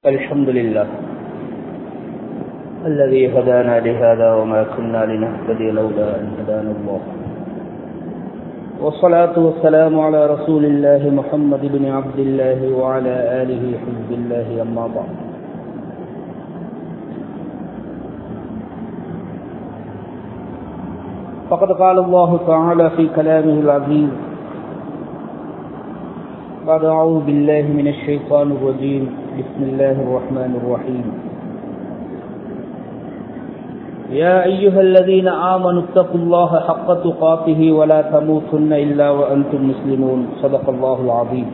الحمد لله الذي هدانا لهذا وما كنا لنهتدي لولا أن هدانا الله والصلاة والسلام على رسول الله محمد بن عبد الله وعلى آله حزب الله أما بعد فقد قال الله تعالى في كلامه العزيز بعد أعوذ بالله من الشيطان الرجيم بسم الله الرحمن الرحيم يا أيها الذين آمنوا اتقوا الله حق تقاته ولا تموتن إلا وأنتم مسلمون صدق الله العظيم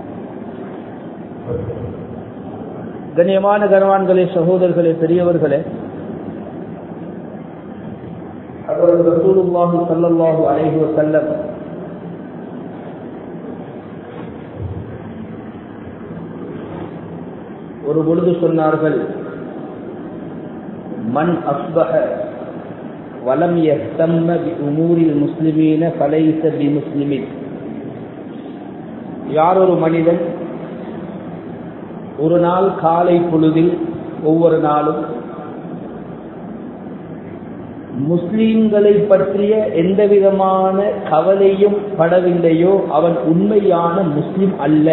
கண்ணியமான கனவான்களே சகோதரர்களே பெரியவர்களே அவர் ரசூலுல்லாஹி ஸல்லல்லாஹு அலைஹி வஸல்லம் ஒரு பொழுது சொன்னார்கள் மண் அஸ்பஹ வலம் யஹ்தம்ம பி உமூரில் முஸ்லிமீன ஃபலைஸ பி முஸ்லிமின் யார் ஒரு மனிதன் ஒரு நாள் காலை பொழுதில் ஒவ்வொரு நாளும் முஸ்லீம்களை பற்றிய எந்த விதமான கவலையும் படவில்லையோ அவன் உண்மையான முஸ்லிம் அல்ல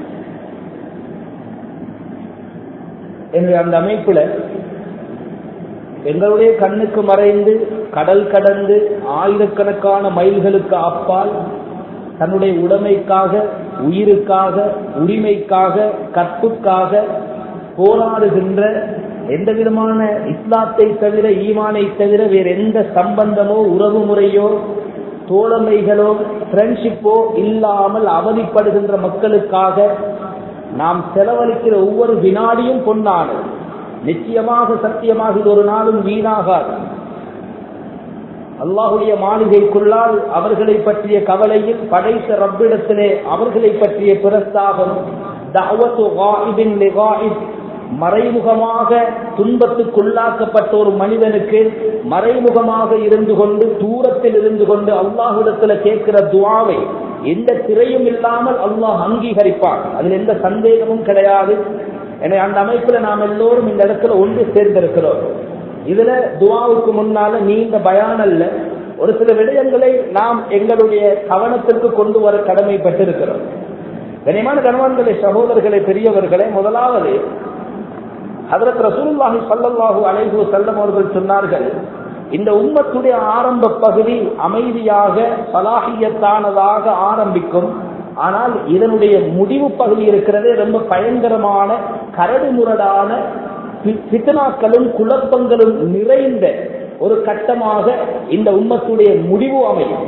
என்ற அந்த அமைப்புல எங்களுடைய கண்ணுக்கு மறைந்து கடல் கடந்து ஆயிரக்கணக்கான மைல்களுக்கு அப்பால் தன்னுடைய உடைமைக்காக உயிருக்காக உரிமைக்காக கற்புக்காக போராடுகின்ற எந்த விதமான இஸ்லாத்தை தவிர ஈமானை தவிர வேற எந்த சம்பந்தமோ உறவு முறையோ தோழமைகளோ ஃப்ரெண்ட்ஷிப்போ இல்லாமல் அவதிப்படுகின்ற மக்களுக்காக நாம் செலவழிக்கிற ஒவ்வொரு வினாடியும் பொன்னானது நிச்சயமாக சத்தியமாக இது ஒரு நாளும் வீணாகாது அல்லாஹுடைய மாளிகைக்குள்ளால் அவர்களை பற்றிய கவலையில் படைத்த ரப்பிடத்திலே அவர்களை பற்றிய பிரஸ்தாகம் மறைமுகமாக துன்பத்துக்குள்ளாக்கப்பட்ட ஒரு மனிதனுக்கு மறைமுகமாக இருந்து கொண்டு தூரத்தில் இருந்து கொண்டு அல்லாஹுடத்துல கேட்கிற துவாவை எந்த திரையும் இல்லாமல் அல்லாஹ் அங்கீகரிப்பான் அதில் எந்த சந்தேகமும் கிடையாது என அந்த அமைப்புல நாம் எல்லோரும் இந்த இடத்துல ஒன்று சேர்ந்திருக்கிறோம் இதுல துவாவுக்கு முன்னால நீண்ட பயான் அல்ல ஒரு சில விடயங்களை நாம் எங்களுடைய கவனத்திற்கு கொண்டு வர கடமைப்பட்டிருக்கிறோம் கனிமான கணவான்களை சகோதரர்களை பெரியவர்களே முதலாவது அதற்கு ரசூல்லாஹி சல்லாஹூ அலைஹு செல்லம் அவர்கள் சொன்னார்கள் இந்த உம்மத்துடைய ஆரம்ப பகுதி அமைதியாக சலாகியத்தானதாக ஆரம்பிக்கும் ஆனால் இதனுடைய முடிவு பகுதி இருக்கிறதே ரொம்ப பயங்கரமான கரடு முரடான பித்தனாக்களும் குழப்பங்களும் நிறைந்த ஒரு கட்டமாக இந்த உம்மத்துடைய முடிவு அமையும்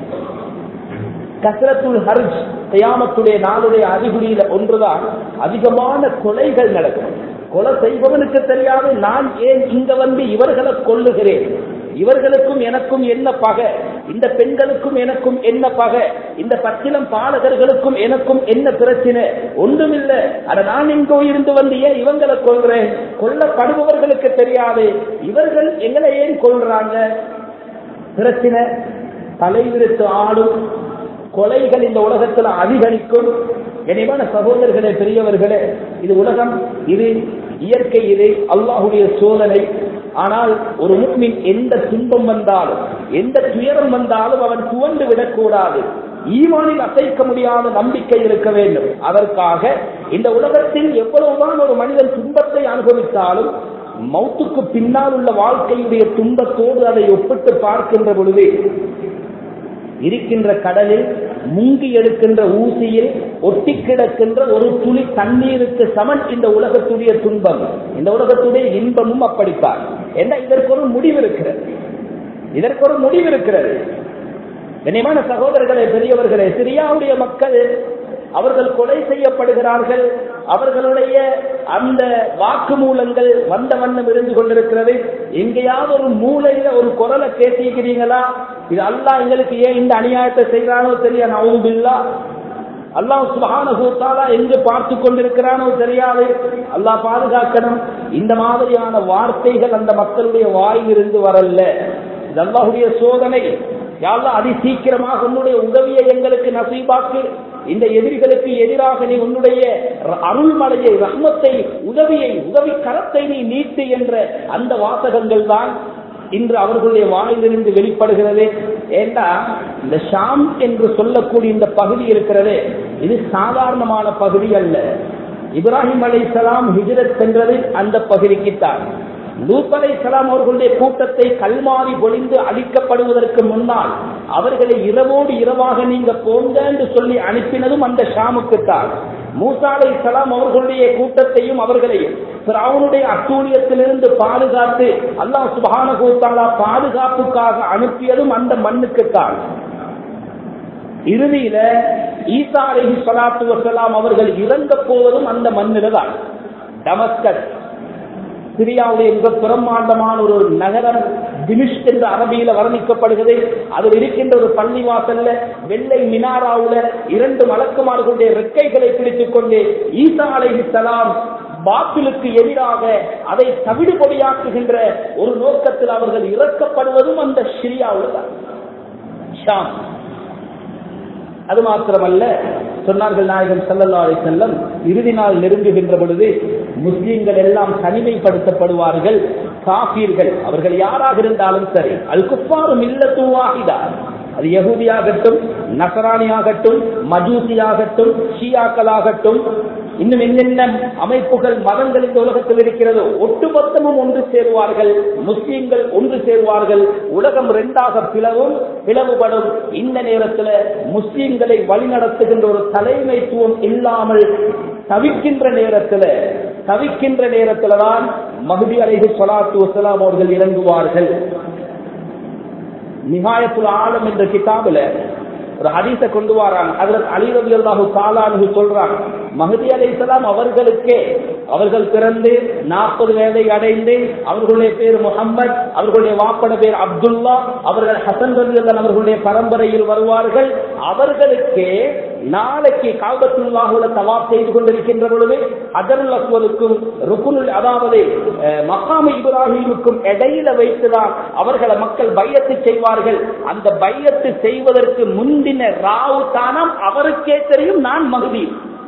கசரத்துல் ஹர்ஜ் கயாமத்துடைய நாளுடைய அறிகுறியில ஒன்றுதான் அதிகமான கொலைகள் நடக்கும் கொலை செய்பவனுக்கு தெரியாது நான் ஏன் இங்க வந்து இவர்களை கொள்ளுகிறேன் இவர்களுக்கும் எனக்கும் என்ன பகை இந்த பெண்களுக்கும் எனக்கும் என்ன பகை இந்த பச்சிலம் பாலகர்களுக்கும் எனக்கும் என்ன பிரச்சனை ஒன்றுமில்லை அட நான் இங்கோ இருந்து வந்து ஏன் இவங்களை கொள்றேன் கொல்லப்படுபவர்களுக்கு தெரியாது இவர்கள் எங்களை ஏன் கொள்றாங்க பிரச்சனை தலைவிரித்து ஆடும் கொலைகள் இந்த உலகத்தில் அதிகரிக்கும் கனிவான சகோதரர்களே பெரியவர்களே இது உலகம் இது இயற்கை இது அல்லாஹுடைய சோதனை ஆனால் ஒரு முக்மின் எந்த துன்பம் வந்தாலும் எந்த துயரம் வந்தாலும் அவன் துவண்டு விடக்கூடாது ஈமானில் அசைக்க முடியாத நம்பிக்கை இருக்க வேண்டும் அதற்காக இந்த உலகத்தில் எவ்வளவுதான் ஒரு மனிதன் துன்பத்தை அனுபவித்தாலும் மௌத்துக்கு பின்னால் உள்ள வாழ்க்கையுடைய துன்பத்தோடு அதை ஒப்பிட்டு பார்க்கின்ற பொழுது இருக்கின்ற கடலில் முங்கி எடுக்கின்ற ஊசியில் ஒட்டி கிடக்கின்ற ஒரு துளி தண்ணீருக்கு சமன் இந்த உலகத்துடைய துன்பம் இந்த உலகத்துடைய இன்பமும் அப்படித்தான் என்ன இதற்கு ஒரு முடிவு இருக்கிறது இதற்கு ஒரு முடிவு இருக்கிறது கனிமான சகோதரர்களே பெரியவர்களே சிரியாவுடைய மக்கள் அவர்கள் கொலை செய்யப்படுகிறார்கள் அவர்களுடைய அந்த வாக்குமூலங்கள் வந்த வண்ணம் இருந்து கொண்டிருக்கிறது எங்கேயாவது ஒரு மூலையில ஒரு குரலை கேட்டிருக்கிறீங்களா இது அல்லா எங்களுக்கு ஏன் இந்த அநியாயத்தை செய்யறானோ தெரிய நவுபில்லா அல்லாஹ் சுபஹானஹூத்தாலா எங்கு பார்த்து கொண்டிருக்கிறானோ தெரியாது அல்லாஹ் பாதுகாக்கணும் இந்த மாதிரியான வார்த்தைகள் அந்த மக்களுடைய வாயிலிருந்து வரல இது அல்லாஹுடைய சோதனை யாழ்லா அதி சீக்கிரமாக உன்னுடைய உதவியை எங்களுக்கு நசீபாக்கு இந்த எதிரிகளுக்கு எதிராக நீ உன்னுடைய ர- அருள்மலையை ரஹ்மத்தை உதவியை உதவி கரத்தை நீ நீட்டு என்ற அந்த வாசகங்கள் தான் இன்று அவர்களுடைய வாயிலிருந்து வெளிப்படுகிறது ஏண்டா இந்த ஷாம் என்று சொல்லக்கூடிய இந்த பகுதி இருக்கிறது இது சாதாரணமான பகுதி அல்ல இப்ராஹிம் அலைஹிஸ்ஸலாம் ஹிஜ்ரத் சென்றது அந்த பகுதிக்குத்தான் லூத் அலைஹிஸ்ஸலாம் அவர்களுடைய கூட்டத்தை கல்மாறி பொழிந்து அழிக்கப்படுவதற்கு முன்னால் அவர்களை இரவோடு இரவாக நீங்க போங்க என்று சொல்லி அனுப்பினதும் அந்த ஷாமுக்குத்தான் மூசா அலைஹிஸ்ஸலாம் அவர்களுடைய கூட்டத்தையும் அவர்களையும் அவனுடைய அட்டூழியத்திலிருந்து பாதுகாத்து அல்லாஹ் சுப்ஹானஹு வ தஆலா பாதுகாப்புக்காக அனுப்பியதும் அந்த மண்ணுக்குத்தான் இறுதியில ஈசா அலைஹி ஸலாத்து வஸலாம் அவர்கள் இறங்க போவதும் அந்த மண்ணில தான் டமஸ்கஸ் சிரியாவுடைய மிக பிரம்மாண்டமான ஒரு நகரம் திமிஷ் என்று அரபியில வர்ணிக்கப்படுகிறது அதில் இருக்கின்ற ஒரு பள்ளிவாசல்ல வெள்ளை மினாராவுல இரண்டு மலக்குமார்களுடைய ரெக்கைகளை பிடித்துக் கொண்டு ஈசா அலைஹி ஸலாம் பாத்திலுக்கு எதிராக அதை தவிடுபொடியாக்குகின்ற ஒரு நோக்கத்தில் அவர்கள் இறக்கப்படுவதும் அந்த சிரியாவில் தான் ஷாம் அது மாத்திரமல்ல சொன்னார்கள் நாயகம் ஸல்லல்லாஹு அலைஹி வஸல்லம் இறுதி நாள் நெருங்குகின்ற பொழுது முஸ்லிம்கள் எல்லாம் தனிமைப்படுத்தப்படுவார்கள் காபீர்கள் அவர்கள் யாராக இருந்தாலும் சரி அல் குஃபாரு மில்லத்து வாஹிதா அது யகூதியாகட்டும் நசராணியாகட்டும் மஜூசியாகட்டும் ஷியாக்களாகட்டும் இன்னும் என்னென்ன அமைப்புகள் மதங்கள் இந்த உலகத்தில் இருக்கிறதோ ஒட்டுமொத்தமும் ஒன்று சேருவார்கள் முஸ்லிம்கள் ஒன்று சேருவார்கள் உலகம் இரண்டாக பிளவும் பிளவுபடும் இந்த நேரத்தில் முஸ்லிம்களை வழிநடத்துகின்ற ஒரு தலைமைத்துவம் இல்லாமல் தவிக்கின்ற நேரத்தில் தவிக்கின்ற நேரத்தில் தான் மஹதி அலைஹி ஸலாத்து வஸலாம் அவர்கள் இறங்குவார்கள் நிகாயத்துல் ஆலம் என்ற கிதாபுல ஒரு ஹதீஸ கொண்டு வராங்க அதுல அலி ரபி அல்லாஹு தாலானு சொல்றாங்க மஹதி அலைஹிஸ்ஸலாம் அவர்களுக்கே அவர்கள் பிறந்து நாற்பது வயதை அடைந்து அவர்களுடைய பேர் முகம்மது அவர்களுடைய வாப்பட பேர் அப்துல்லா அவர்கள் ஹசன் ரபி அவர்களுடைய பரம்பரையில் வருவார்கள் அவர்களுக்கே நாளைக்கு காபத்துல்லாஹுல தவாப் செய்து கொண்டிருக்கின்ற பொழுது அதருல் அஸ்வருக்கும் ருக்குனுல் அதாவது அஹ், மக்காமு இப்ராஹிமுக்கும் இடையில வைத்துதான் அவர்களை மக்கள் பையத்து செய்வார்கள் அந்த பையத்து செய்வதற்கு முந்தின ராவு தானம் அவருக்கே தெரியும் நான் மகுதி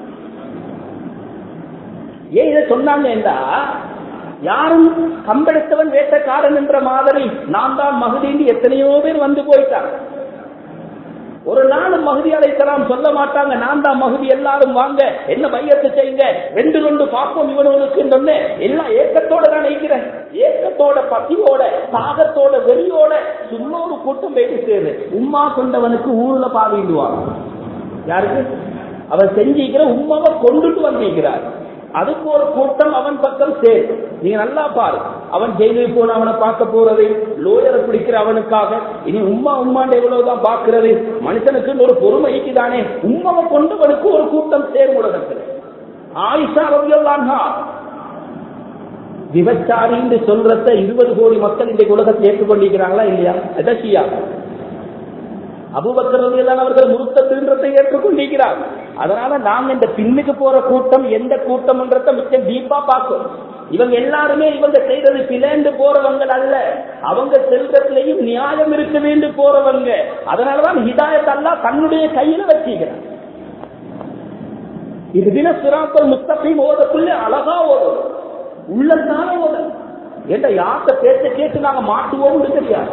ஏன் இதை சொன்னாங்க என்றா யாரும் கம்பெடுத்தவன் வேட்டக்காரன் என்ற மாதிரி நான் தான் மகுதின்னு எத்தனையோ பேர் வந்து போயிட்டாங்க ஒரு நாளும் மகுதி அழைக்கலாம் சொல்ல மாட்டாங்க நான் தான் மகுதி எல்லாரும் வாங்க என்ன பையத்தை செய்யுங்க ரெண்டு ரெண்டு பாப்போம் இவனுக்கு சொன்ன எல்லாம் ஏக்கத்தோட நான் நினைக்கிறேன் ஏக்கத்தோட பசியோட தாகத்தோட வெறியோட சும்மா ஒரு கூட்டம் போயிட்டு சேரு உம்மா கொண்டவனுக்கு ஊர்ல பாவிடுவாங்க யாருக்கு அவன் செஞ்சிக்கிற உம்மாவை கொண்டுட்டு வந்திருக்கிறார் அதுக்கு ஒரு கூட்டம் அவன் பக்கம் சேர் நீங்க நல்லா பாரு அவன் ஜெயிலுக்கு போன அவனை பார்க்க போறது லோயரை பிடிக்கிற அவனுக்காக இனி உம்மா உம்மாண்ட எவ்வளவுதான் பார்க்கிறது மனுஷனுக்கு ஒரு பொறுமைக்கு தானே உம்மாவை கொண்டவனுக்கு ஒரு கூட்டம் சேர் உலகத்தில் ஆயிஷா ரவியல்லான்ஹா விபச்சாரின்னு சொல்றத இருபது கோடி மக்கள் இந்த உலகத்தை ஏற்றுக்கொண்டிருக்கிறாங்களா இல்லையா எதசியா அபுபக்கர் ரலியல்லாஹு அவர்கள் முருத்தத்துன்றதை ஏற்றுக்கொண்டிருக்கிறார் அதனால நாங்க இந்த பின்னுக்கு போற கூட்டம் எந்த கூட்டம்ன்றத மிச்சம் டீப்பா பார்க்கும் இவங்க எல்லாருமே இவங்க செய்யறது பிளேண்டு போறவங்க அல்ல அவங்க செல்றதுலயும் நியாயம் இருக்க வேண்டும் போறவங்க அதனாலதான் ஹிதாயத் அல்லா தன்னுடைய கையில வச்சுக்கிறார் இது தின சிராக்கள் முஸ்தபீம் ஓதக்குள்ள அழகா ஓதும் உள்ளத்தான ஓதும் என்ற யார்கிட்ட பேச்ச கேட்டு நாங்க மாட்டுவோம்னு தெரியாது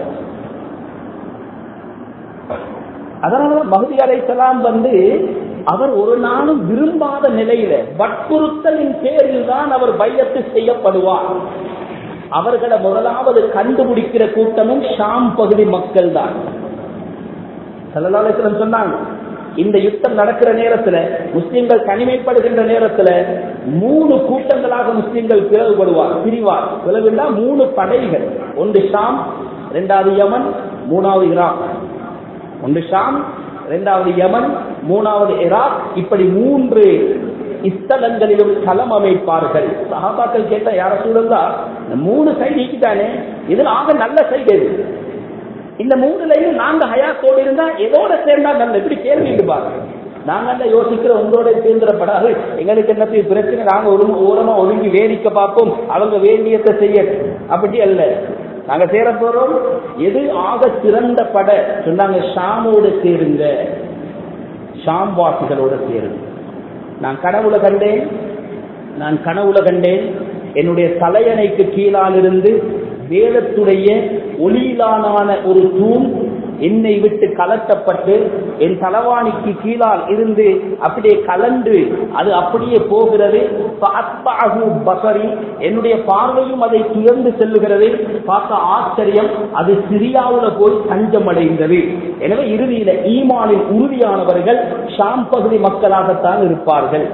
அதனால மகுதி அலைசலாம் வந்து அவர் ஒரு நாளும் விரும்பாத நிலையில வற்புறுத்தலின் பேரில் தான் அவர் பையத்து செய்யப்படுவார் அவர்களை முதலாவது கண்டுபிடிக்கிற கூட்டமும் ஷாம் பகுதி மக்கள் தான் சல்லல்லாஹு சொன்னாங்க இந்த யுத்தம் நடக்கிற நேரத்துல முஸ்லிம்கள் தனிமைப்படுகின்ற நேரத்துல மூணு கூட்டங்களாக முஸ்லிம்கள் பிளவுபடுவார் பிரிவார் பிளவுனா மூணு படைகள் ஒன்று ஷாம் இரண்டாவது யமன் மூணாவது ஈராக் ஒன்று ஷாம் இரண்டாவது யமன் மூணாவது இராக் இப்படி மூன்று இஸ்தலங்களிலும் களம் அமைப்பார்கள் சகாபாக்கள் கேட்ட யார சூழல்லா இந்த மூணு சைடு நீக்கிட்டானே இதுல ஆக நல்ல சைடு எது இந்த மூணுலையும் நாங்க ஹயாத்தோடு இருந்தா எதோட சேர்ந்தா நல்ல இப்படி கேள்வி பாருங்க நாங்க அந்த யோசிக்கிற உங்களோட சேர்ந்துடப்படாது எங்களுக்கு என்னத்தையும் பிரச்சனை நாங்க ஒரு ஓரமா ஒதுங்கி வேடிக்கை பார்ப்போம் அவங்க வேண்டியத்தை செய்ய அப்படி அல்ல நாங்க சேர போறோம் எது ஆக சிறந்த பட சொன்னாங்க ஷாமோடு சேருங்க ஷாம் வாசிகளோட சேருது நான் கனவுல கண்டேன் நான் கனவுல கண்டேன் என்னுடைய தலையணைக்கு கீழால் இருந்து வேதத்துடைய ஒளியிலான ஒரு தூண் என்னை விட்டு கலட்டப்பட்டு என் தலவாணிக்கு கீழால் இருந்து அப்படியே கலண்டு அது அப்படியே போகிறது பசரி என்னுடைய பார்வையும் அதை துயர்ந்து செல்லுகிறது பார்க்க ஆச்சரியம் அது சிரியாவுல போய் தஞ்சம் அடைந்தது எனவே இறுதியில ஈமானில் உறுதியானவர்கள் ஷாம் பகுதி மக்களாகத்தான் இருப்பார்கள்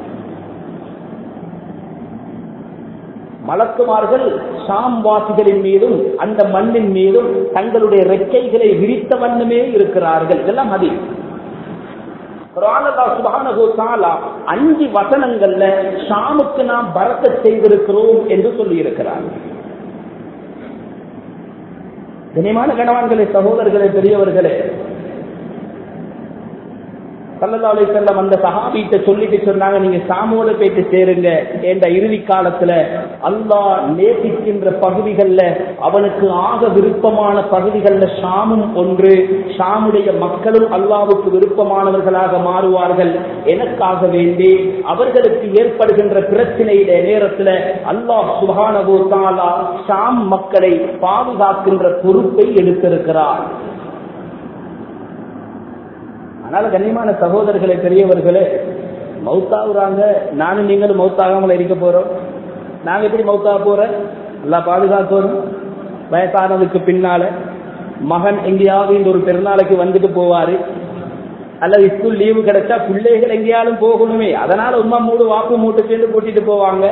மலக்குமார்கள் ஷாம் வாசிகளின் மீதும் அந்த மண்ணின் மீதும் தங்களுடைய ரெக்கைகளை விரித்த வண்ணமே இருக்கிறார்கள் இதெல்லாம் மதி அஞ்சு வசனங்கள்ல ஷாமுக்கு நாம் பரத்த செய்திருக்கிறோம் என்று சொல்லி இருக்கிறார் கனிமான கணவான்களே சகோதரர்களே பெரியவர்களே சல்லல்லாஹு செல்லம் அந்த சஹாபிட்ட சொல்லிட்டு சொன்னாங்க நீங்க சாமோட போயிட்டு சேருங்க என்ற இறுதி காலத்துல அல்லாஹ் நேசிக்கின்ற பகுதிகள்ல அவனுக்கு ஆக விருப்பமான பகுதிகள்ல ஷாமும் ஒன்று ஷாமுடைய மக்களும் அல்லாவுக்கு விருப்பமானவர்களாக மாறுவார்கள் எனக்காக வேண்டி அவர்களுக்கு ஏற்படுகின்ற பிரச்சனையில நேரத்துல அல்லாஹ் சுபானபோ தாலா ஷாம் மக்களை பாதுகாக்கின்ற பொறுப்பை எடுத்திருக்கிறார் அதனால கண்ணியமான சகோதரர்களே பெரியவர்களே மௌத்தாகுறாங்க நானும் நீங்களும் மௌத்தாகாமல் இருக்க போறோம் நாங்க எப்படி மௌத்தாக போறோம் எல்லாம் பாதுகாக்கணும் வயசானதுக்கு பின்னால மகன் எங்கேயாவது இந்த ஒரு பெருநாளைக்கு வந்துட்டு போவாரு அல்லது ஸ்கூல் லீவு கிடைச்சா பிள்ளைகள் எங்கேயாலும் போகணுமே அதனால உமா மூடு வாப்பு மூட்டு சேர்ந்து கூட்டிட்டு போவாங்க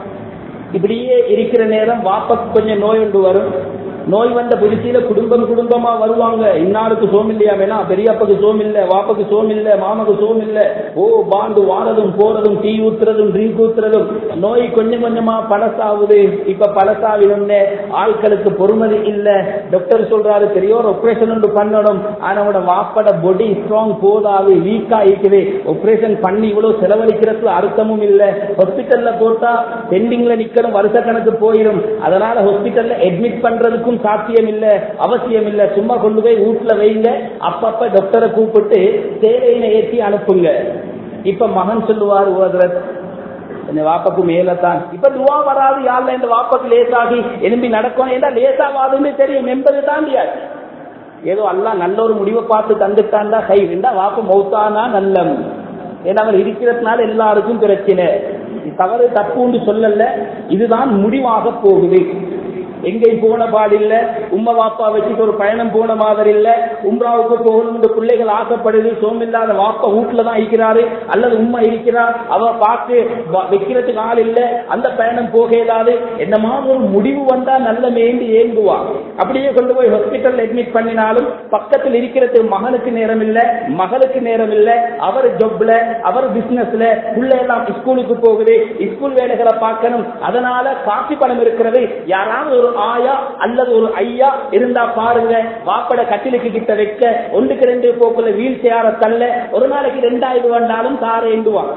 இப்படியே இருக்கிற நேரம் வாப்பக்கு கொஞ்சம் நோய் உண்டு வரும் நோய் வந்த புதுச்சியில குடும்பம் குடும்பமா வருவாங்க இன்னாருக்கு சோம் இல்லையா வேணா பெரியப்பக்கு சோம் இல்ல வாப்பக்கு சோம் இல்ல மாமக்கு சோம் இல்ல ஓ பாண்டு வாரதும் போறதும் டீ ஊத்துறதும் ட்ரிங்க் ஊத்துறதும் நோய் கொஞ்சம் கொஞ்சமா பழசாகுது இப்ப பழசாவினு ஆட்களுக்கு பொறுமதி இல்ல டாக்டர் சொல்றாரு பெரிய ஒரு ஆபரேஷன் ஒன்று பண்ணணும் ஆனவோட வாப்பட பொடி ஸ்ட்ராங் போதாது வீக்கா இருக்குது ஆபரேஷன் பண்ணி இவ்வளவு செலவழிக்கிறது அர்த்தமும் இல்ல ஹாஸ்பிட்டல்ல போட்டா பெண்டிங்ல நிக்கணும் வருஷ கணக்கு போயிடும் அதனால ஹாஸ்பிட்டல்ல அட்மிட் பண்றதுக்கும் ஒன்றும் சாத்தியம் இல்ல அவசியம் இல்ல சும்மா கொண்டு போய் வீட்டுல வைங்க அப்பப்ப டாக்டரை கூப்பிட்டு தேவையினை ஏற்றி அனுப்புங்க இப்ப மகன் சொல்லுவார் ஓதுரத் இந்த வாப்பக்கு மேலத்தான் இப்ப துவா வராது யாருல இந்த வாப்பக்கு லேசாகி எலும்பி நடக்கணும் ஏன்னா லேசாவாதுன்னு தெரியும் என்பது தாண்டியாச்சு ஏதோ அல்ல நல்ல ஒரு முடிவை பார்த்து தந்துட்டான் கை வேண்டா வாப்பு மௌத்தானா நல்லம் ஏன்னா அவர் இருக்கிறதுனால எல்லாருக்கும் பிரச்சனை தவறு தப்புன்னு சொல்லல இதுதான் முடிவாக போகுது எங்கேயும் போன பாடில்ல உம்மா வாப்பா வச்சுட்டு ஒரு பயணம் போன மாதிரி இல்ல உம்ராவுக்கு போகணும் இந்த பிள்ளைகள் ஆசைப்படுது சோமில்லாத வாப்பா வீட்டுல தான் இருக்கிறாரு அல்லது உம்மா இருக்கிறார் அவ பார்த்து வைக்கிறதுக்கு ஆள் இல்ல அந்த பயணம் போக இயலாது என்னமா ஒரு முடிவு வந்தா நல்ல மேண்டி ஏங்குவா அப்படியே கொண்டு போய் ஹாஸ்பிட்டல் அட்மிட் பண்ணினாலும் பக்கத்தில் இருக்கிறதுக்கு மகனுக்கு நேரம் இல்ல மகளுக்கு நேரம் இல்ல அவர் ஜொப்ல அவர் பிசினஸ்ல பிள்ளை எல்லாம் ஸ்கூலுக்கு போகுது ஸ்கூல் வேலைகளை பார்க்கணும் அதனால காசு பணம் இருக்கிறது யாராவது ஒரு ஆயா அல்லது ஒரு ஐயா இருந்தா பாருங்க வாப்பட கட்டிலுக்கு கிட்ட வைக்க ஒன்றுக்கு ரெண்டு போக்குல வீல் சேர தள்ள ஒரு நாளைக்கு ரெண்டாயிரம் வந்தாலும் தார எண்டுவான்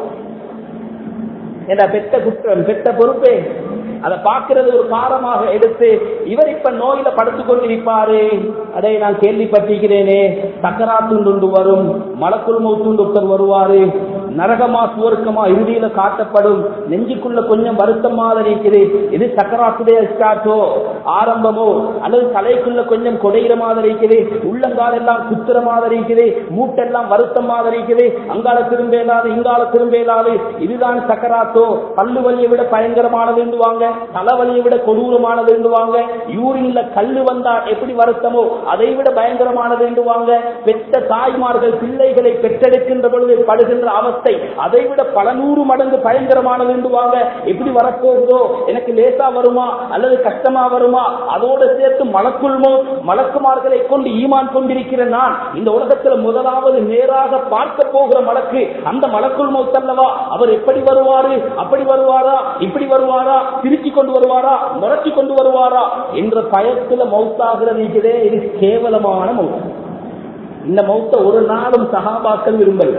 ஏன்னா பெத்த குற்றம் பெத்த பொறுப்பே அதை பார்க்கிறது ஒரு காரமாக எடுத்து இவர் இப்ப நோயில படுத்து கொண்டிருப்பாரு அதை நான் கேள்விப்பட்டிருக்கிறேனே சக்கராத்துண்டு வரும் மலக்குள் மௌத்துண்டு ஒருத்தர் வருவாரு நரகமா சுவர்க்கமா இறுதியில காட்டப்படும் நெஞ்சுக்குள்ள கொஞ்சம் வருத்தம் மாதிரி இருக்குது இது சக்கராத்துடைய ஸ்டார்ட்டோ ஆரம்பமோ அல்லது தலைக்குள்ள கொஞ்சம் கொடைகிற மாதிரி இருக்குது உள்ளங்கால் எல்லாம் குத்துற மாதிரி இருக்குது மூட்டெல்லாம் வருத்தம் மாதிரி இருக்குது அங்கால திரும்ப இயலாது இங்கால திரும்ப இயலாது இதுதான் சக்கராத்தோ பல்லு வலியை விட பயங்கரமானது என்றுவாங்க தலைவலியை விட கொடூரமானது என்றுவாங்க யூரின்ல கல்லு வந்தா எப்படி வருத்தமோ அதை விட பயங்கரமானது என்றுவாங்க பெற்ற தாய்மார்கள் பிள்ளைகளை பெற்றெடுக்கின்ற பொழுது படுகின்ற அவஸ்தை அதை விட பல நூறு மடங்கு பயங்கரமானது என்றுவாங்க எப்படி வரப்போகுதோ எனக்கு லேசா வருமா அல்லது கஷ்டமா வருமா அதோடு சேர்த்து மலக்குள்மோ மலக்குமார்களை கொண்டு ஈமான் கொண்டிருக்கிற நான் இந்த உலகத்தில் முதலாவது நேராக பார்க்க போகிற மலக்கு அந்த மலக்குள் மௌத்தல்லவா அவர் எப்படி வருவாரு அப்படி வருவாரா இப்படி வருவாரா திருச்சி கொண்டு வருவாரா முறைச்சி கொண்டு வருவாரா என்ற பயத்துல மௌத்தாகிறது இருக்கிறதே இது கேவலமான மௌத்தம் இந்த மௌத்த ஒரு நாளும் சகாபாக்கள் விரும்பல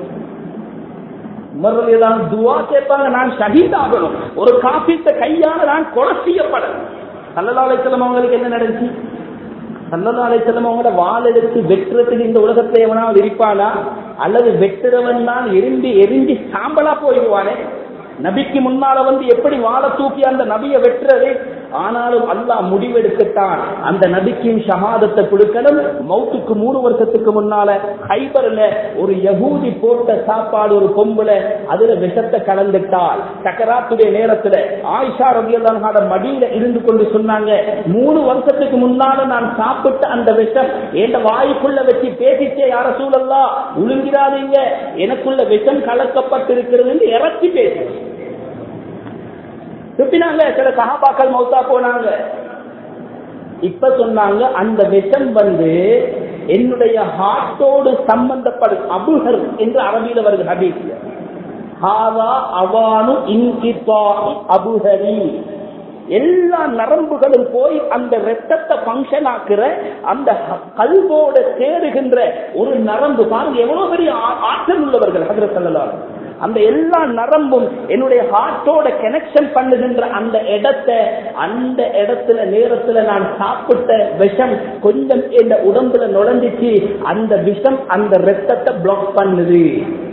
உமர்தான் துவா கேட்பாங்க நான் ஷஹீத் ஆகணும் ஒரு காப்பீட்ட கையால நான் கொலை செய்யப்பட சல்லலாலைச்சலம் அவங்களுக்கு என்ன நடந்துச்சு சல்லலாலைச்சலம் அவங்களோட வாள் எடுத்து வெட்டுறதுக்கு இந்த உலகத்தை எவனாவது இருப்பானா அல்லது வெட்டுறவன் தான் எரிந்து எரிஞ்சு சாம்பலா போயிடுவானே நபிக்கு முன்னால வந்து எப்படி வாழ தூக்கி அந்த நபியை வெட்டுறது ஆனாலும் அல்லாஹ் முடிவெடுக்கத்தான் அந்த நபிக்கும் ஷஹாதத்தை கொடுக்கணும் மௌத்துக்கு மூணு வருஷத்துக்கு முன்னால ஹைபர்ல ஒரு யகூதி போட்ட சாப்பாடு ஒரு பொம்புல அதுல விஷத்தை கலந்துட்டால் சக்கராத்துடைய நேரத்துல ஆயிஷா ரபியல்லான மடியில இருந்து கொண்டு சொன்னாங்க மூணு வருஷத்துக்கு முன்னால நான் சாப்பிட்ட அந்த விஷம் என் வாய்க்குள்ள வச்சு பேசிச்சே யார சூழல்லா உழுங்கிறாதீங்க எனக்குள்ள விஷம் கலக்கப்பட்டிருக்கிறது என்று இறக்கி பேசி துப்பினாங்க சில சகாபாக்கள் மௌத்தா போனாங்க இப்ப சொன்னாங்க அந்த விஷம் வந்து என்னுடைய ஹார்ட்டோடு சம்பந்தப்படும் அபுஹர் என்று அரபியில வருது ஹபீஸ்ல ஹாவா அவானு இன்கித்தாஇ அபுஹரி எல்லா நரம்புகளும் போய் அந்த ரத்தத்தை பங்கன் ஆக்குற அந்த கல்வோட சேருகின்ற ஒரு நரம்பு பாருங்க எவ்வளவு பெரிய ஆ- ஆற்றல் உள்ளவர்கள் ஹதரத் ஸல்லல்லாஹு அந்த எல்லா நரம்பும் என்னுடைய ஹார்ட்டோட கனெக்ஷன் பண்ணுகின்ற அந்த இடத்தை அந்த இடத்துல நேரத்துல நான் சாப்பிட்ட விஷம் கொஞ்சம் என் உடம்புல நுழைஞ்சிச்சு அந்த விஷம் அந்த ரத்தத்தை பிளாக் பண்ணுது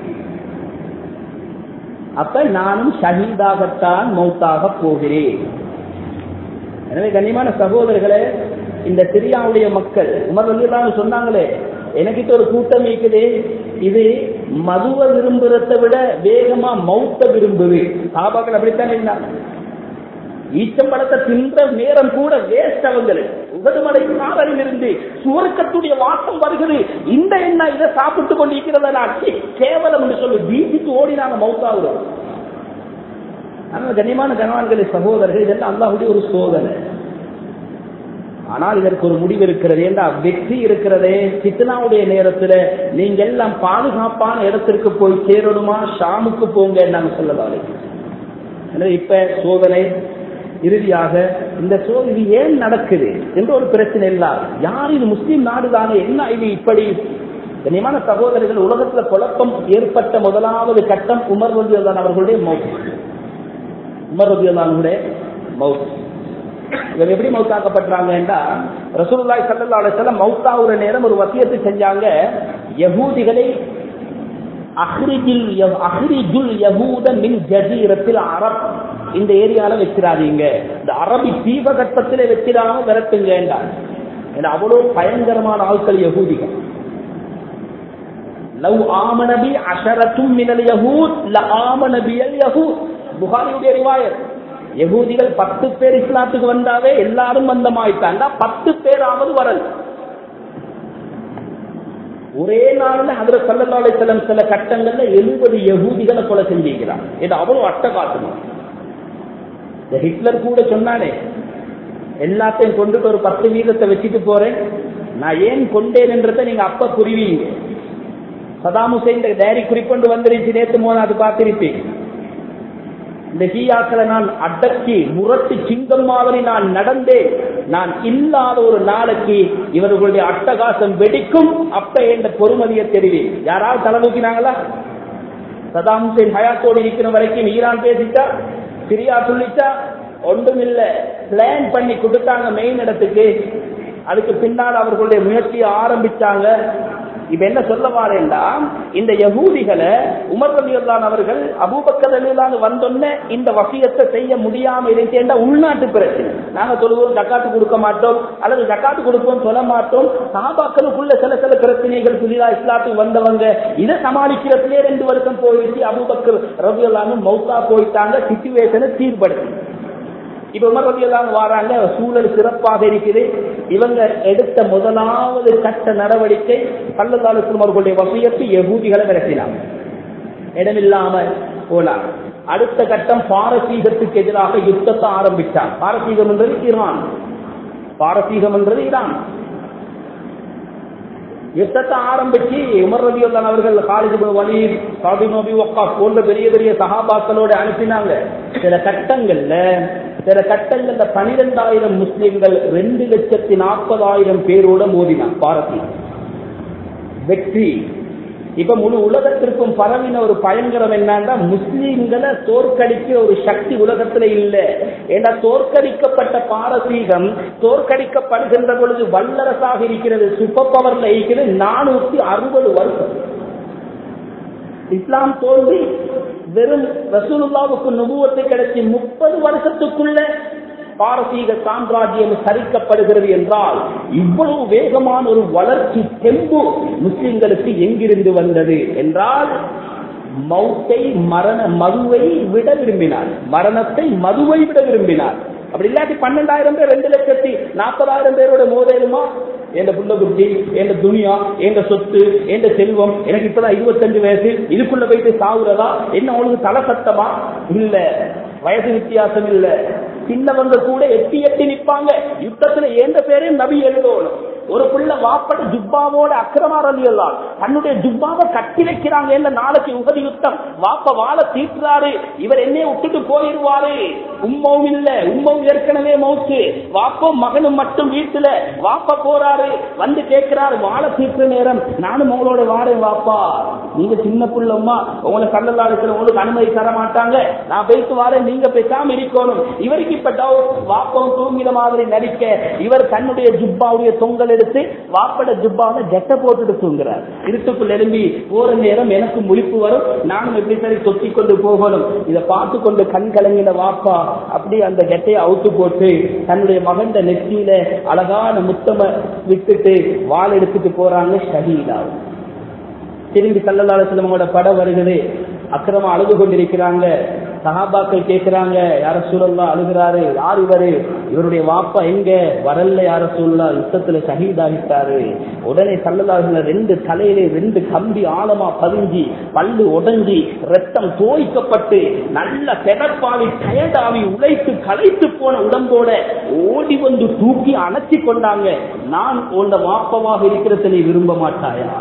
அப்ப நானும் ஷஹீதாகத்தான் மௌத்தாக போகிறேன் எனவே கண்ணியமான சகோதரர்களே இந்த சிரியாவுடைய மக்கள் உமர் வந்து சொன்னாங்களே எனக்கிட்ட ஒரு கூட்டம் இருக்குது இது மதுவை விரும்புறதை விட வேகமா மௌத்த விரும்புது சாபாக்கள் அப்படித்தான் இருந்தாங்க ஈச்சம்பழத்தை தின்ற நேரம் கூட வேஸ்ட் அவங்களுக்கு உகதுமலை காதலில் இருந்து சுவர்க்கத்துடைய வாசம் வருகிறது இந்த எண்ணெய் இதை சாப்பிட்டு கொண்டிருக்கிறத நான் சீ, கேவலம் என்று சொல்லி வீட்டுக்கு ஓடி நாங்க மௌத்தாகிறோம் ஆனால் கண்ணியமான கணவான்களே சகோதரர்கள் இதெல்லாம் அல்லாஹுடைய ஒரு சோதனை ஆனால் இதற்கு ஒரு முடிவு இருக்கிறது ஏண்டா வெற்றி இருக்கிறதே சித்தனாவுடைய நேரத்துல நீங்க எல்லாம் பாதுகாப்பான இடத்திற்கு போய் சேரணுமா ஷாமுக்கு போங்க நாங்க சொல்லலாம் எனவே இப்ப சோதனை இறுதியாக இந்த சோதனை இது ஏன் நடக்குது என்ற ஒரு பிரச்சனை இல்ல யார் இது முஸ்லீம் நாடுதானே என்ன இது இப்படி கண்ணியமான சகோதரர்கள் உலகத்துல குழப்பம் ஏற்பட்ட முதலாவது கட்டம் உமர் ரதியல்லான் அவர்களுடைய மௌத் உமர் ரதியல்லானுடைய மௌத் இவர் எப்படி மௌத்தாக்கப்பட்டாங்கன்னா ரசூலுல்லாஹி ஸல்லல்லாஹு அலைஹி வஸல்லம் மௌத்தாவுற நேரம் ஒரு வசியத்தை செஞ்சாங்க யகூதிகளை அஹ்ரிஜில் ய- அஹ்ரிஜுல் யகூத மின் ஜசீரத்தில் அரப் இந்த ஏரியால வச்சிடாதீங்க இந்த அரபி தீபகற்பத்திலே வச்சிடாம விரட்டுங்க ஏன்னா அவ்வளவு பயங்கரமான ஆட்கள் யகூதிகள் லவ் ஆமனபி அஷரத்தும் மினல் யஹூத் ல ஆமனபியல் யஹூத் புகாரியுடைய ரிவாயத் யகூதிகள் பத்து பேர் இஸ்லாத்துக்கு வந்தாவே எல்லாரும் வந்தமாயிட்டாங்க பத்து பேராவது வரல ஒரே நாள்ல அதுல சல்லல்லாஹு செல்லம் சில கட்டங்கள்ல எழுபது யகூதிகளை கொலை செஞ்சிருக்கிறான் இது அவ்வளவு அட்டகாசமா இந்த ஹிட்லர் கூட சொன்னானே எல்லாத்தையும் கொண்டுட்டு ஒரு பத்து வீதத்தை வச்சுட்டு போறேன் நான் ஏன் கொண்டேன் என்றதை நீங்க அப்ப புரிவீங்க சதாம் ஹுசைன் டைரி குறிப்பொண்டு வந்துருச்சு நேத்து மூணாவது பார்த்திருப்பேன் இந்த ஷியாக்களை நான் அடக்கி முரட்டு சிங்கம் மாதிரி நான் நடந்தேன் நான் இல்லாத ஒரு நாளைக்கு இவர்களுடைய அட்டகாசம் வெடிக்கும் அப்ப என்ற பொறுமதியை தெரிவேன் யாராவது தலை தூக்கினாங்களா சதாம் ஹுசைன் ஹயாத்தோடு இருக்கிற வரைக்கும் ஈரான் பேசிட்டா சிரியா சொல்லிச்சா ஒன்றும் இல்ல பிளான் பண்ணி கொடுத்தாங்க மெயின் இடத்துக்கு அதுக்கு பின்னால் அவர்களுடைய முயற்சியை ஆரம்பிச்சாங்க இப்ப என்ன சொல்ல வாரேன்னா இந்த யகூதிகளை உமர் ரலியல்லான் அவர்கள் அபூபக்கர் ரலியல்லான் வந்தோன்ன இந்த வசியத்தை செய்ய முடியாம இருந்துச்சேன்னா உள்நாட்டு பிரச்சனை நாங்க சொல்லுவோம் ஜக்காத்து கொடுக்க மாட்டோம் அல்லது ஜக்காத்து கொடுப்போம் சொல்ல மாட்டோம் சாபாக்களுக்குள்ள சில சில பிரச்சனைகள் புதிதா இஸ்லாத்துக்கு வந்தவங்க இதை சமாளிக்கிறதுலே ரெண்டு வருஷம் போயிடுச்சு அபூபக்கர் ரலியல்லான் மௌத்தா போயிட்டாங்க சிச்சுவேஷனை சீர்படுத்தி இப்ப உமர் ரலியல்லாஹு வராங்க சூழல் சிறப்பாக இருக்குது இவங்க எடுத்த முதலாவது கட்ட நடவடிக்கை பல்லல்லாஹு அவர்களுடைய வசியத்து யகூதிகளை விரட்டினாங்க இடமில்லாம போனாங்க அடுத்த கட்டம் பாரசீகத்துக்கு எதிராக யுத்தத்தை ஆரம்பித்தார் பாரசீகம் என்றது ஈரான் பாரசீகம் என்றது ஈரான் யுத்தத்தை ஆரம்பிச்சு உமர் ரபியுல்லான் அவர்கள் காலிது வலீத் சாபி நபி வக்கா போன்ற பெரிய பெரிய சகாபாக்களோட அனுப்பினாங்க சில கட்டங்கள்ல சில கட்டங்கள்ல பனிரெண்டாயிரம் முஸ்லிம்கள் ரெண்டு லட்சத்தி நாற்பதாயிரம் பேரோட மோதினான் பாரசீகம் வெற்றி இப்ப முழு உலகத்திற்கும் பரவின ஒரு பயங்கரம் என்னன்னா முஸ்லீம்களை தோற்கடிக்கிற ஒரு சக்தி உலகத்துல இல்ல ஏன்னா தோற்கடிக்கப்பட்ட பாரசீகம் தோற்கடிக்கப்படுகின்ற பொழுது வல்லரசாக இருக்கிறது சூப்பர் பவர்ல இருக்கிறது நானூத்தி அறுபது வருஷம் இஸ்லாம் தோன்றி வெறும் ரசூலுல்லாவுக்கு நுபுவத்தை கிடைச்சி முப்பது வருஷத்துக்குள்ள பாரசீக சாம்ராஜ்யம் சரிக்கப்படுகிறது என்றால் இவ்வளவு வேகமான ஒரு வளர்ச்சி தெம்பு முஸ்லிம்களுக்கு எங்கிருந்து வந்தது என்றால் மௌத்தை மரண மதுவை விட விரும்பினார் மரணத்தை மதுவை விட விரும்பினார் அப்படி இல்லாட்டி பன்னெண்டாயிரம் பேர் ரெண்டு லட்சத்தி நாற்பதாயிரம் பேரோட மோதலுமா எந்த புள்ள குட்டி எந்த துனியா எந்த சொத்து எந்த செல்வம் எனக்கு இப்பதான் இருபத்தஞ்சு வயசு இதுக்குள்ள போயிட்டு சாவுறதா என்ன அவளுக்கு தலை சத்தமா இல்ல வயசு வித்தியாசம் இல்ல சின்னவங்க கூட எட்டி எட்டி நிப்பாங்க யுத்தத்துல எந்த பேரையும் நபி எழுதணும் ஒரு புள்ள வாப்பட ஜுப்பாவோட அக்கிரமாரலியெல்லாம் தன்னுடைய ஜுப்பாவை கட்டி வைக்கிறாங்க என்ன நாளைக்கு உகதி யுத்தம் வாப்ப வாழ தீட்டுறாரு இவர் என்னைய விட்டுட்டு போயிருவாரு உம்மவும் இல்ல உம்மவும் ஏற்கனவே மௌத்து வாப்பும் மகனும் மட்டும் வீட்டுல வாப்ப போறாரு வந்து கேட்கிறாரு வாழ தீட்டுற நேரம் நானும் உங்களோட வாரேன் வாப்பா நீங்க சின்ன புள்ளம்மா உங்களை கல்லல்லா இருக்கிற உங்களுக்கு அனுமதி தர மாட்டாங்க நான் போயிட்டு வாரேன் நீங்க பேசாம இருக்கணும் இவருக்கு இப்ப டவுட் வாப்பம் தூங்கின மாதிரி நடிக்க இவர் தன்னுடைய ஜுப்பாவுடைய தொங்கல் எடுத்து வாப்பட ஜுப்பாவை ஜெட்ட போட்டுட்டு தூங்குறார் இருட்டுக்குள் எழும்பி போற நேரம் எனக்கு முழிப்பு வரும் நானும் எப்படி சரி தொத்தி கொண்டு போகணும் இதை பார்த்து கொண்டு கண் கலங்கின வாப்பா அப்படியே அந்த கெட்டையை அவுத்து போட்டு தன்னுடைய மகண்ட நெற்றியில அழகான முத்தம விட்டுட்டு வாள் எடுத்துட்டு போறாங்க ஷஹீதாவும் திரும்பி சல்லல்லாஹு அலைஹி வஸல்லமோட படம் வருகிறது அக்கிரமா அழுது கொண்டிருக்கிறாங்க சஹாபாக்கள் கேட்கிறாங்க யார சூழல்லா அழுகிறாரு யார் இவரு இவருடைய வாப்பா எங்க வரல யார சூழலா யுத்தத்துல ஷஹீதாகிட்டாரு உடனே சல்லல்லாஹு ரெண்டு தலையிலே ரெண்டு கம்பி ஆழமா பதிஞ்சி பல்லு உடைஞ்சி ரத்தம் தோய்க்கப்பட்டு நல்ல பெடப்பாவி டயர்டாவி உழைத்து களைத்து போன உடம்போட ஓடி வந்து தூக்கி அணைச்சி கொண்டாங்க நான் உன்ன வாப்பமாக இருக்கிறத நீ விரும்ப மாட்டாயா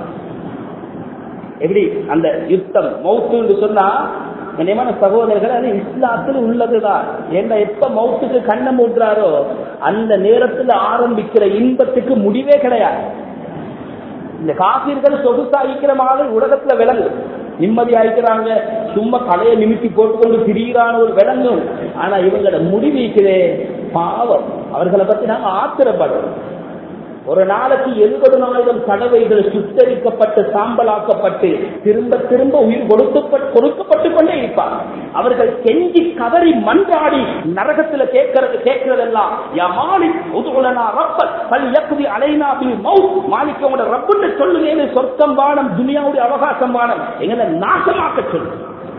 எப்படி அந்த யுத்தம் மௌத்து என்று சொன்னா கண்ணியமான சகோதரர்கள் அது இஸ்லாத்தில் உள்ளதுதான் ஏன்னா எப்ப மௌத்துக்கு கண்ணை மூட்டுறாரோ அந்த நேரத்தில் ஆரம்பிக்கிற இன்பத்துக்கு முடிவே கிடையாது இந்த காப்பீர்கள் சொகுசாகிக்கிற மாதிரி உலகத்துல விலங்கு நிம்மதி ஆயிக்கிறாங்க சும்மா தலையை நிமித்தி போட்டுக்கொண்டு திரியிறான ஒரு விலங்கும் ஆனா இவங்களோட முடிவிக்கிறே பாவம் அவர்களை பத்தி நாங்க ஆத்திரப்படுறோம் ஒரு நாளைக்கு எழுபதனாயிரம் தடவைகள் சுத்தரிக்கப்பட்டு சாம்பலாக்கப்பட்டு திரும்ப திரும்ப உயிர் கொடுக்கப்பட்டு கொடுக்கப்பட்டு கொண்டே இருப்பார் அவர்கள் கெஞ்சி கதறி மன்றாடி நரகத்துல கேட்கறது கேட்கறதெல்லாம் யமாலி உதுகுலனா ரப்பல் பல் யக்குதி அலைனா பில் மவுத் மாலிக்கோட ரப்புன்னு சொல்லுங்க சொர்க்கம் வானம் துனியாவுடைய அவகாசம் வானம் எங்களை நாசமாக்க சொல்லு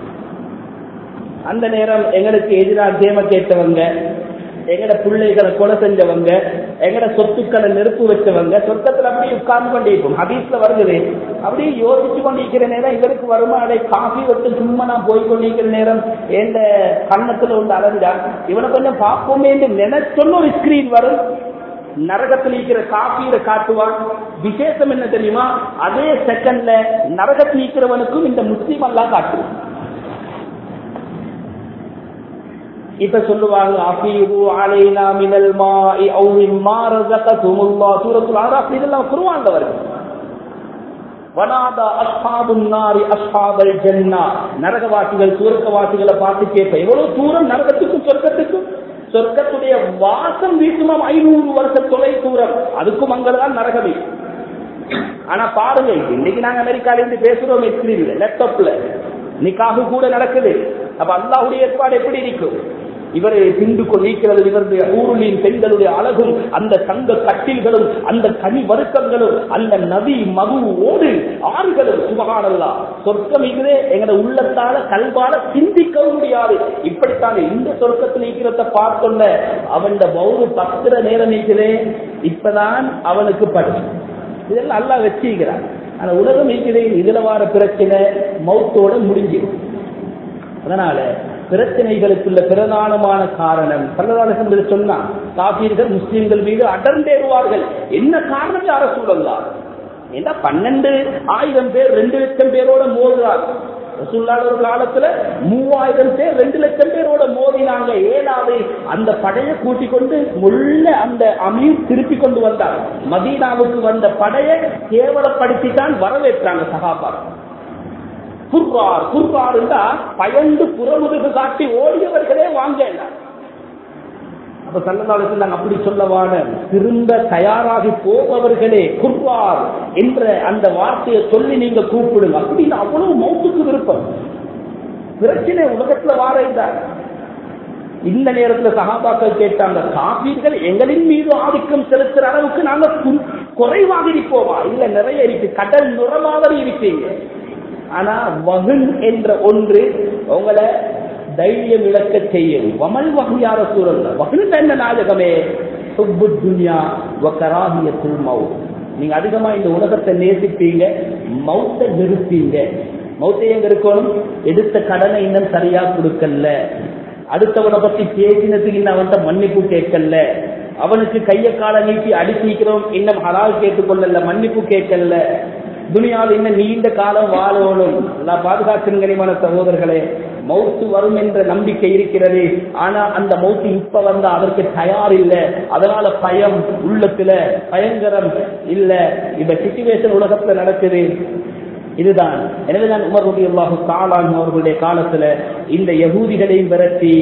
அந்த நேரம் எங்களுக்கு எதிராக கேம கேட்டவங்க எங்கட பிள்ளைகளை கொலை செஞ்சவங்க எங்கட சொத்துக்களை நெருப்பு வச்சவங்க சொர்க்கத்துல அப்படியே உட்கார்ந்து கொண்டிருக்கும் ஹதீஸ்ல வருகிறது அப்படியே யோசிச்சு கொண்டிருக்கிற நேரம் இவருக்கு வருமா அதை காஃபி வச்சு சும்மா நான் போய் கொண்டிருக்கிற நேரம் எந்த கண்ணத்துல உள்ள அலைஞ்சா இவனை கொஞ்சம் பார்ப்போமே என்று நினைச்சொன்னு ஒரு ஸ்கிரீன் வரும் நரகத்தில் இருக்கிற காப்பீரை காட்டுவான் விசேஷம் என்ன தெரியுமா அதே செகண்ட்ல நரகத்தில் இருக்கிறவனுக்கும் இந்த முஸ்லீம் எல்லாம் காட்டுவான் இப்ப சொல்லுவாங்க அபீஹு அலைனா மினல் மாஇ அவ் மிம்மா ரஸகதுமுல்லாஹ் சூரத்துல் அராஃப் இதெல்லாம் குர்ஆன்ல வருது வனாதா அஸ்ஹாபுன் நாரி அஸ்ஹாபல் ஜன்னா நரகவாசிகள் சுவர்க்கவாசிகளை பார்த்து கேட்ப எவ்வளவு தூரம் நரகத்துக்கும் சொர்க்கத்துக்கும் சொர்க்கத்துடைய வாசம் வீசுமாம் ஐநூறு வருஷ தொலை தூரம் அதுக்கும் அங்கதான் நரகமே ஆனா பாருங்க இன்னைக்கு நாங்க அமெரிக்கால இருந்து பேசுறோம் ஸ்கிரீன்ல லேப்டாப்ல நிக்காக கூட நடக்குது அப்ப அல்லாஹுடைய ஏற்பாடு எப்படி இருக்கும் இவரை திண்டு கொண்டிருக்கிறது இவருடைய ஊருளின் பெண்களுடைய அழகும் அந்த தங்க கட்டில்களும் அந்த கனி வருக்கங்களும் அந்த நதி மது ஓடு ஆறுகளும் சுபகானல்லா சொர்க்கம் இதுவே எங்கட உள்ளத்தால கல்வால சிந்திக்கவும் முடியாது இப்படித்தான் இந்த சொர்க்கத்தில் இருக்கிறத பார்த்தோன்ன அவன் பௌரு பத்திர நேரம் இருக்கிறே இப்பதான் அவனுக்கு படி இதெல்லாம் நல்லா வச்சுக்கிறான் ஆனா உலகம் இருக்கிறே இதுல வார பிரச்சனை மௌத்தோட முடிஞ்சிடும் அதனால பிரச்சனைகளுக்குள்ள பிரதானமான காரணம் பல்லதான சொன்னா காப்பீர்கள் முஸ்லிம்கள் மீது அடர்ந்தேறுவார்கள் என்ன காரணம் யார சூழல்லாம் ஏன்னா பன்னெண்டு ஆயிரம் பேர் ரெண்டு லட்சம் பேரோட மோதுறாங்க ரசூல்லாத ஒரு காலத்துல மூவாயிரம் பேர் ரெண்டு லட்சம் பேரோட மோதினாங்க ஏழாவது அந்த படையை கூட்டிக் கொண்டு முள்ள அந்த அமீர் திருப்பி கொண்டு வந்தார் மதீனாவுக்கு வந்த படையை கேவலப்படுத்தித்தான் வரவேற்றாங்க சகாபா குர்வார் குர்வார் பயந்து புறமுதுகு காட்டி ஓடியவர்களே வாங்க அப்ப சல்லதாலத்தில் நாங்கள் அப்படி சொல்லவான திரும்ப தயாராகி போபவர்களே குர்வார் என்ற அந்த வார்த்தையை சொல்லி நீங்க கூப்பிடுங்க அப்படின்னு அவ்வளவு மௌத்துக்கு விருப்பம் பிரச்சனை உலகத்துல வார இருந்தார் இந்த நேரத்துல சகாபாக்கள் கேட்டாங்க காபீர்கள் எங்களின் மீது ஆதிக்கம் செலுத்துற அளவுக்கு நாங்க கு- குறைவாக இருப்போமா இல்ல நிறைய இருக்கு கடல் நுரமாவது இருக்கீங்க ஆனா வகுன் என்ற ஒன்று உங்களை தைரியம் இழக்க செய்யும் வமல் வகையார சூழல் வகுன் என்ன நாயகமே சுப்பு துன்யா வக்கராகியத்துல் மவுத் நீங்க அதிகமா இந்த உலகத்தை நேசிப்பீங்க மௌத்தை நிறுத்தீங்க மௌத்தை எங்க இருக்கணும் எடுத்த கடனை இன்னும் சரியா கொடுக்கல அடுத்தவனை பத்தி பேசினதுக்கு இன்னும் அவன்கிட்ட மன்னிப்பு கேட்கல அவனுக்கு கைய காலை நீட்டி அடிச்சிக்கிறோம் இன்னும் ஹலால் கேட்டுக்கொள்ளல மன்னிப்பு கேட்கல துனியாவில் இன்னும் நீண்ட காலம் வாழணும் எல்லாம் பாதுகாக்கணும் கனிமான சகோதரர்களே மௌத்து வரும் என்ற நம்பிக்கை இருக்கிறது ஆனா அந்த மௌத்து இப்ப வந்து அதற்கு தயார் இல்ல அதனால பயம் உள்ளத்துல பயங்கரம் இல்ல இந்த சிச்சுவேஷன் உலகத்துல நடக்குது இதுதான் எனவேதான் உமர் ரபி அல்லாஹு தாலான் அவர்களுடைய காலத்துல இந்த யகூதிகளையும் விரட்டி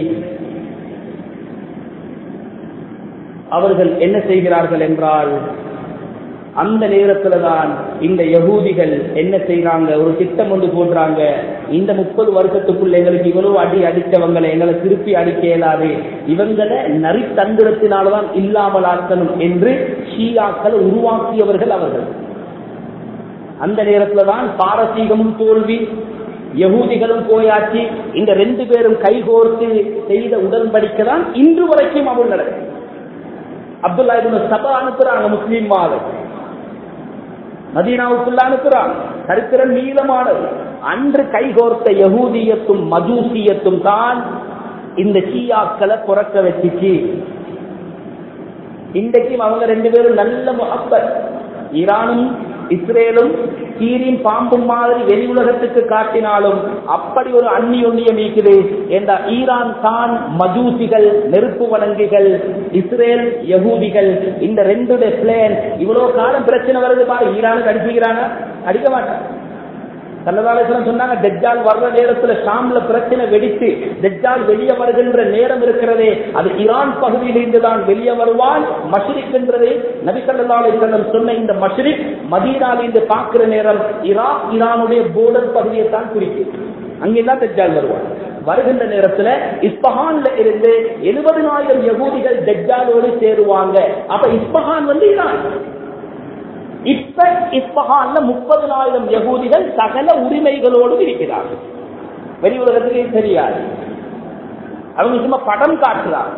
அவர்கள் என்ன செய்கிறார்கள் என்றால் அந்த நேரத்துல தான் இந்த யகூதிகள் என்ன செய்யறாங்க ஒரு திட்டம் ஒன்று போடுறாங்க இந்த முப்பது வருஷத்துக்குள்ள எங்களுக்கு இவ்வளவு அடி அடித்தவங்களை எங்களை திருப்பி அடிக்க இயலாது இவங்களை நரித்தந்திரத்தினால்தான் இல்லாமல் ஆக்கணும் என்று ஷீயாக்களை உருவாக்கியவர்கள் அவர்கள் அந்த நேரத்துல தான் பாரசீகமும் தோல்வி யகூதிகளும் போயாச்சு இந்த ரெண்டு பேரும் கைகோர்த்து செய்த உடன்படிக்கை தான் இன்று வரைக்கும் அவள் நடக்கும் அப்துல்லா இப்னு சபா அனுப்புறாங்க முஸ்லீம் மாதம் மதீனாவுக்குள்ள அனுப்புறாங்க சரித்திரம் நீளமானது அன்று கைகோர்த்த யகூதியத்தும் மஜூசியத்தும் தான் இந்த சீயாக்களை புறக்க வச்சுச்சு இன்றைக்கும் அவங்க ரெண்டு பேரும் நல்ல முகப்பத் ஈரானும் இஸ்ரேலும் சீரின் பாம்பும் மாதிரி வெளி உலகத்துக்கு காட்டினாலும் அப்படி ஒரு அந்நி ஒன்னியம் இருக்குது என்ற ஈரான் தான் மஜூசிகள் நெருப்பு வணங்கிகள் இஸ்ரேல் யகூதிகள் இந்த ரெண்டு பிளேன் இவ்வளவு காலம் பிரச்சனை வருது பாரு ஈரானுக்கு அடிச்சுக்கிறாங்க அடிக்க மாட்டாங்க சல்லதாலேஸ்வரம் சொன்னாங்க டெஜ்ஜால் வர்ற நேரத்துல ஷாம்ல பிரச்சனை வெடித்து டெஜ்ஜால் வெளியே வருகின்ற நேரம் இருக்கிறதே அது ஈரான் பகுதியிலிருந்து தான் வெளியே வருவான் மஷ்ரிக் என்றது நபி சல்லாலேஸ்வரம் சொன்ன இந்த மஷ்ரிக் மதீனாலிருந்து பார்க்கிற நேரம் ஈராக் ஈரானுடைய போர்டர் பகுதியை தான் குறிக்கும் அங்கெல்லாம் டெஜ்ஜால் வருவான் வருகின்ற நேரத்துல இஸ்பஹான்ல இருந்து எழுபதினாயிரம் யகூதிகள் டெஜ்ஜாலோடு சேருவாங்க அப்ப இஸ்பஹான் வந்து ஈரான் இப்ப இஸ்பஹான்ல முப்பதனாயிரம் யகூதிகள் சகல உரிமைகளோடு இருக்கிறார்கள் வெளி உலகத்துக்கு இது தெரியாது அவங்க சும்மா படம் காட்டுறாங்க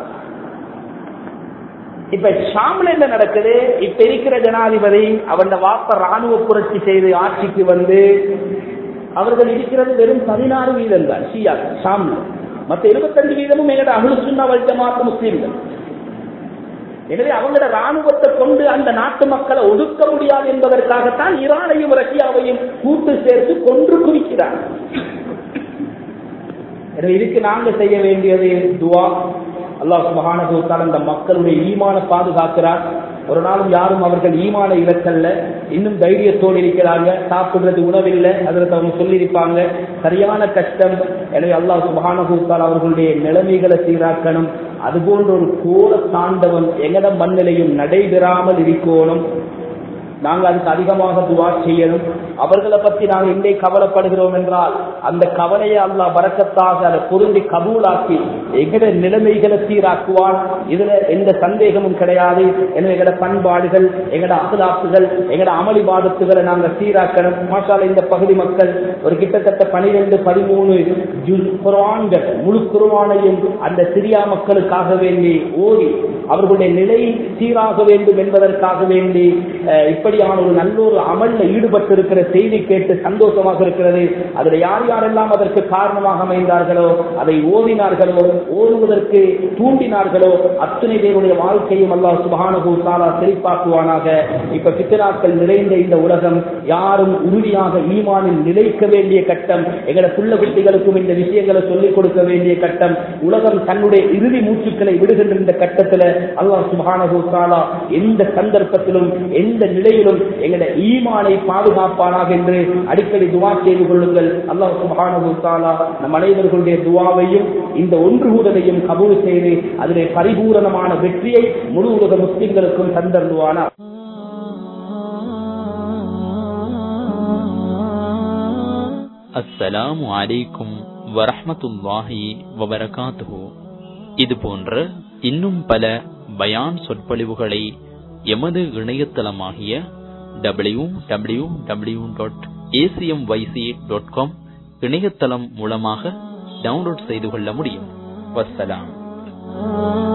இப்ப ஷாம்ல என்ன நடக்குது இப்ப இருக்கிற ஜனாதிபதி அவன் வாப்ப ராணுவ புரட்சி செய்து ஆட்சிக்கு வந்து அவர்கள் இருக்கிறது வெறும் பதினாறு வீதம் தான் ஷியா ஷாம்ல மத்த இருபத்தஞ்சு வீதமும் எங்கட அகலு சுண்ணா வல்ஜமாத்து முஸ்லீம்கள் எனவே அவங்களோட ராணுவத்தை கொண்டு அந்த நாட்டு மக்களை ஒடுக்க முடியாது என்பதற்காகத்தான் ஈரானையும் ரஷ்யாவையும் கூட்டு சேர்த்து கொன்று குவிக்கிறார் எனவே இதுக்கு நாங்க செய்ய வேண்டியது துவா அல்லாஹ் சுபஹானகுத்தால் அந்த மக்களுடைய ஈமான பாதுகாக்கிறார் ஒரு நாளும் யாரும் அவர்கள் ஈமான இலக்கல்ல இன்னும் தைரியத்தோடு இருக்கிறாங்க சாப்பிடுறது உணவில்லை அதில் அவங்க சொல்லியிருப்பாங்க சரியான கஷ்டம் எனவே அல்லாஹ் சுபஹானகுத்தால் அவர்களுடைய நிலைமைகளை சீராக்கணும் அதுபோன்ற ஒரு கோர தாண்டவம் எங்கட மண்ணிலையும் நடைபெறாமல் இருக்கணும் நாங்கள் அதுக்கு அதிகமாக துவா செய்யணும் அவர்களை பற்றி நாங்கள் இன்றை கவலைப்படுகிறோம் என்றால் அந்த கவலையை அல்லா வரக்கத்தாக அதை பொருந்தி கபூலாக்கி எங்கட நிலைமைகளை சீராக்குவான் இதுல எந்த சந்தேகமும் கிடையாது எனவே எங்கட பண்பாடுகள் எங்கட அகலாப்புகள் எங்கட அமளிபாதத்துகளை நாங்கள் சீராக்கணும் மாஷால இந்த பகுதி மக்கள் ஒரு கிட்டத்தட்ட பனிரெண்டு பதிமூணு குரான்கள் முழு குருவானையும் அந்த சிரியா மக்களுக்காக வேண்டி ஓடி அவர்களுடைய நிலை சீராக வேண்டும் என்பதற்காக வேண்டி இப்படியான ஒரு நல்ல ஒரு அமல்ல ஈடுபட்டிருக்கிற செய்தி கேட்டு சந்தோஷமாக இருக்கிறது அதுல யார் யாரெல்லாம் அதற்கு காரணமாக அமைந்தார்களோ அதை ஓதினார்களோ ஓதுவதற்கு தூண்டினார்களோ அத்தனை பேருடைய வாழ்க்கையும் அல்லாஹ் சுபானகு தாலா செழிப்பாக்குவானாக இப்ப சித்தராக்கள் நிறைந்த இந்த உலகம் யாரும் உறுதியாக ஈமானில் நிலைக்க வேண்டிய கட்டம் எங்களோட புள்ள குட்டிகளுக்கும் இந்த விஷயங்களை சொல்லிக் கொடுக்க வேண்டிய கட்டம் உலகம் தன்னுடைய இறுதி மூச்சுக்களை விடுகின்ற இந்த கட்டத்துல அல்லாஹ் சுபானகு தாலா எந்த சந்தர்ப்பத்திலும் எந்த நிலையில் உண்மையிலும் எங்களுடைய ஈமானை பாதுகாப்பானாக என்று அடிக்கடி துவா செய்து கொள்ளுங்கள் அல்லாஹ் சுப்ஹானஹு தஆலா நம் அனைவர்களுடைய துவாவையும் இந்த ஒன்று கூடலையும் கபூல் செய்து அதிலே பரிபூரணமான வெற்றியை முழு உலக முஸ்லிம்களுக்கும் தந்தருவானா அஸ்ஸலாமு அலைக்கும் வரஹ்மத்துல்லாஹி வபரகாத்துஹு இது போன்ற இன்னும் பல பயான் சொற்பொழிவுகளை எமது இணையதளமாகிய W W W dot A C M Y C dot com இணையதளம் மூலமாக டவுன்லோட் செய்து கொள்ள முடியும் வஸ்ஸலாம்